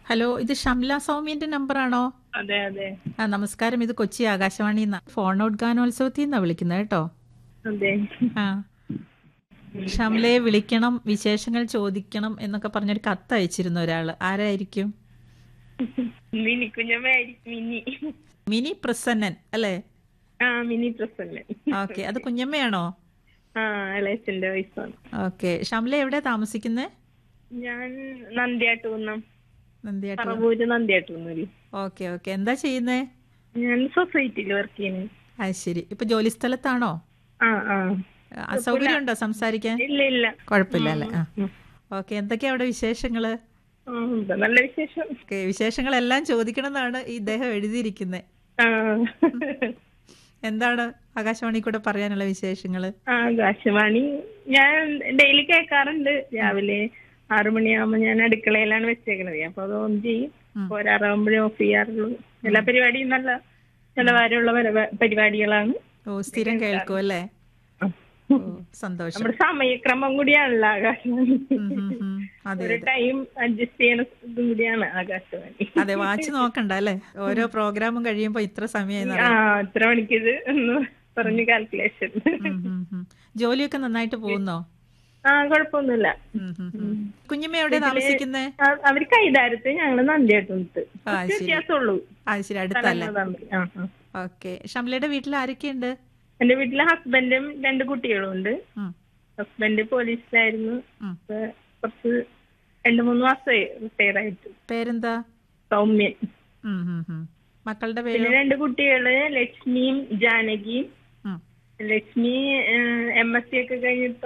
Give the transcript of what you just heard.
Hello ഇത് ഷംല സൗമ്യന്റെ നമ്പറാണോ അതെ അതെ ആ നമസ്കാരം ഇത് കൊച്ചി ആകാശവാണി ഫോൺ ഔട്ട് ഗാനോത്സവത്തിൽ നിന്നാണ് വിളിക്കുന്നത് കേട്ടോ അതെ ആ ഷംലയെ വിളിക്കണം വിശേഷങ്ങൾ ചോദിക്കണം എന്നൊക്കെ പറഞ്ഞൊരു കത്ത് അയച്ചിരുന്നു ഒരാള് ആരായിരിക്കും മിനി കുഞ്ഞമ്മയായിരിക്കും മിനി മിനി പ്രസന്നൻ അല്ലേ ആ മിനി പ്രസന്ന ഓക്കെ അത് കുഞ്ഞമ്മയാണോ ആ ഇളയച്ചന്റെ വയസ്സാണ് ഓക്കെ ഷംല എവിടെ താമസിക്കുന്നത് ഞാൻ നന്ദിയാട്ടുകുന്നം നന്ദിയാട്ട് പറവൂര് നന്ദിയാട്ടുകുന്നൂര് ഓക്കെ ഓക്കെ എന്താ ചെയ്യുന്നേ ഞാൻ സൊസൈറ്റിയിൽ വർക്ക് ചെയ്യുന്നു അത് ശരി ഇപ്പൊ ജോലി സ്ഥലത്താണോ ആ ആ അസൗകര്യം ഉണ്ടോ സംസാരിക്കാൻ ഇല്ല ഇല്ല കുഴപ്പമില്ല അല്ലേ ആ ഉം. ഓക്കെ എന്തൊക്കെയാ അവിടെ വിശേഷങ്ങള് ആ, ഉണ്ട്. നല്ല വിശേഷം ഓക്കെ വിശേഷങ്ങളെല്ലാം ചോദിക്കണം എന്നാണ് ഈ ഇദ്ദേഹം എഴുതിയിരിക്കുന്നത് ആ എന്താണ് ആകാശവാണി കൂടെ പറയാനുള്ള വിശേഷങ്ങള് ആകാശവാണി ഞാൻ ഡെയിലി കേൾക്കാറുണ്ട് രാവിലെ ആറു മണിയാകുമ്പോ ഞാൻ അടുക്കളയിലാണ് വെച്ചേക്കണത് അപ്പൊ അത് ഓൺ ചെയ്യും ഉം. ഒരാറാകുമ്പോഴേ ഓഫ് ചെയ്യാറുള്ളൂ എല്ലാ പരിപാടിയും നല്ല നിലവാരമുള്ള പരി- പരിപാടികളാണ് ഓ സ്ഥിരം കേൾക്കും അല്ലേ ഓ സന്തോഷം നമ്മുടെ സമയക്രമം കൂടിയാണല്ലോ ആകാശവാണി ഉം, ഉം, ഉം. അതെ ഒരു ടൈം അഡ്ജസ്റ്റ് ചെയ്യണ ഇതും കൂടിയാണ് ആകാശവാണി അതെ വാച്ച് നോക്കണ്ട അല്ലേ ഓരോ പ്രോഗ്രാമും കഴിയുമ്പോ ഇത്ര സമയം ആ ഇത്ര മണിക്കിത് എന്ന് പറഞ്ഞ് കാൽക്കുലേഷൻ ജോലിയൊക്കെ നന്നായിട്ട് പോകുന്നോ ആ കുഴപ്പമൊന്നുമില്ല ഉം, ഉം, ഉം. കുഞ്ഞമ്മ എവിടെ താമസിക്കുന്നേ ആ, അവര് കൈതാരത്ത് ഞങ്ങള് നന്ദിയാട്ടുണ്ട് ആ ശരി വ്യത്യാസമുള്ളൂ ആ ശരി അടുത്തല്ലേ സ്ഥലങ്ങൾ തമ്മിൽ. ആ, ആ. ഓക്കെ ഷംലയുടെ വീട്ടിൽ ആരൊക്കെയുണ്ട് എന്റെ വീട്ടിലെ ഹസ്ബൻഡും രണ്ട് കുട്ടികളും ഉണ്ട് ഉം, ഹസ്ബൻഡ് പോലീസിലായിരുന്നു ഉം. ഇപ്പൊ കുറച്ച് രണ്ട് മൂന്ന് മാസമായി റിട്ടയർ ആയിട്ട് പേരെന്താ സൗമ്യൻ ഉം, ഉം, ഉം. മക്കളുടെ പിന്നെ പേര് രണ്ട് കുട്ടികള് ലക്ഷ്മിയും ജാനകിയും ഉം. ലക്ഷ്മി എം എസ് സി ഒക്കെ കഴിഞ്ഞിട്ട്